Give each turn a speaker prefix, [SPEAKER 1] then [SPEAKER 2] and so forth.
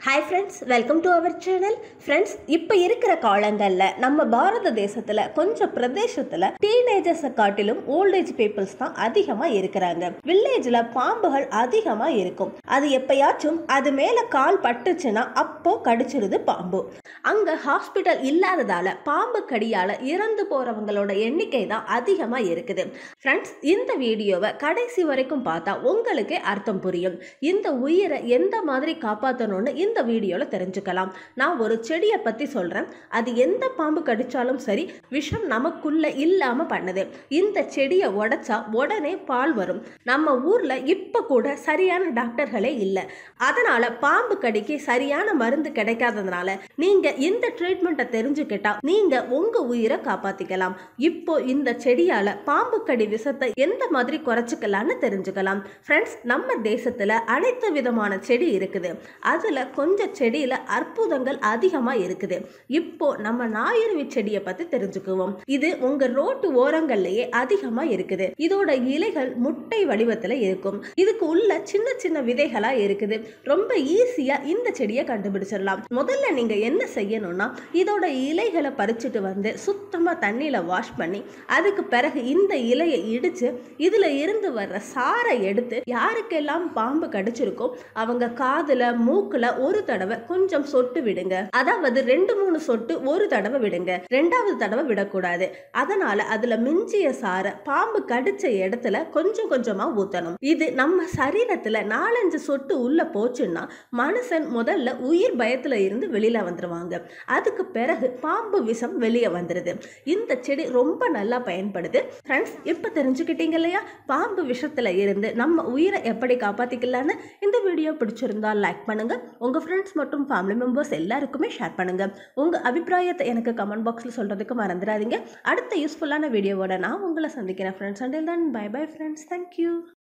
[SPEAKER 1] hi friends welcome to our channel friends இப்போ இருக்கிற காலங்களில் நம்ம பாரத தேசத்தில் கொஞ்சம் பிரதேசத்தில் டீனேஜர்ஸை காட்டிலும் ஓல்டேஜ் பீப்புள்ஸ் தான் அதிகமாக இருக்கிறாங்க வில்லேஜில் பாம்புகள் அதிகமாக இருக்கும் அது எப்பயாச்சும் அது மேலே கால் பட்டுச்சுன்னா அப்போ கடிச்சிருது பாம்பு அங்கே ஹாஸ்பிட்டல் இல்லாததால பாம்பு கடியால் இறந்து போகிறவங்களோட எண்ணிக்கை தான் அதிகமாக இருக்குது ஃப்ரெண்ட்ஸ் இந்த வீடியோவை கடைசி வரைக்கும் பார்த்தா உங்களுக்கே அர்த்தம் புரியும் இந்த உயிரை எந்த மாதிரி காப்பாற்றணும்னு இந்த வீடியோவில் தெரிஞ்சுக்கலாம் நான் ஒரு செடியை பற்றி சொல்கிறேன் அது எந்த பாம்பு கடிச்சாலும் சரி விஷம் நமக்குள்ள இல்லாமல் பண்ணுது இந்த செடியை உடைச்சா உடனே பால் வரும் நம்ம ஊரில் இப்போ கூட சரியான டாக்டர்களே இல்லை அதனால் பாம்பு கடிக்கு சரியான மருந்து கிடைக்காததுனால நீங்கள் இந்த ட்ரீட்மெண்ட்டை தெரிஞ்சுக்கிட்டா நீங்கள் உங்கள் உயிரை காப்பாற்றிக்கலாம் இப்போ இந்த செடியால் பாம்பு கடி விஷத்தை எந்த மாதிரி குறைச்சிக்கலாம்னு தெரிஞ்சுக்கலாம் ஃப்ரெண்ட்ஸ் நம்ம தேசத்தில் அனைத்து விதமான செடி இருக்குது அதில் கொஞ்சம் செடியில் அற்புதங்கள் அதிகமாக இருக்குது இப்போ நம்ம நாயுருவி செடியை பற்றி தெரிஞ்சுக்குவோம் இது உங்கள் ரோட்டு ஓரங்கள்லேயே அதிகமாக இருக்குது இதோட இலைகள் முட்டை வடிவத்தில் இருக்கும் இதுக்கு உள்ள சின்ன சின்ன விதைகளாக இருக்குது ரொம்ப ஈஸியாக இந்த செடியை கண்டுபிடிச்சிடலாம் முதல்ல நீங்கள் என்ன செய்யணும்னா இதோட இலைகளை பறிச்சுட்டு வந்து சுத்தமாக தண்ணியில் வாஷ் பண்ணி அதுக்கு பிறகு இந்த இலையை இடித்து இதில் இருந்து வர்ற சாறை எடுத்து யாருக்கெல்லாம் பாம்பு கடிச்சிருக்கோ அவங்க காதில் மூக்கில் ஒரு தடவை கொஞ்சம் சொட்டு விடுங்க அதாவது ரெண்டு மூணு சொட்டு ஒரு தடவை விடுங்க ரெண்டாவது தடவை விடக்கூடாது அதனால அதுல மிஞ்சிய சாரை பாம்பு கடிச்ச இடத்துல கொஞ்சம் கொஞ்சமா ஊத்தணும் இது நம்ம சரீரத்துல நாலஞ்சு சொட்டு உள்ள போச்சுன்னா மனுஷன் முதல்ல உயிர் பயத்துல இருந்து வெளியில வந்துருவாங்க அதுக்கு பிறகு பாம்பு விஷம் வெளியே வந்துருது இந்த செடி ரொம்ப நல்லா பயன்படுது ஃப்ரெண்ட்ஸ் இப்போ தெரிஞ்சுக்கிட்டீங்க இல்லையா பாம்பு விஷத்துல இருந்து நம்ம உயிரை எப்படி காப்பாத்திக்கலான்னு இந்த வீடியோ பிடிச்சிருந்தா லைக் பண்ணுங்க உங்க ஃப்ரெண்ட்ஸ் மற்றும் ஃபேமிலி மெம்பர்ஸ் எல்லாருக்குமே ஷேர் பண்ணுங்க உங்க அபிப்பிராயத்தை எனக்கு கமெண்ட் பாக்ஸ்ல சொல்றதுக்கு மறந்துடாதீங்க அடுத்த யூஸ்ஃபுல்லான வீடியோவோட நான் உங்களை சந்திக்கிறேன் ஃப்ரெண்ட்ஸ் அண்டில் தான் பை பை ஃப்ரெண்ட்ஸ் தேங்க்யூ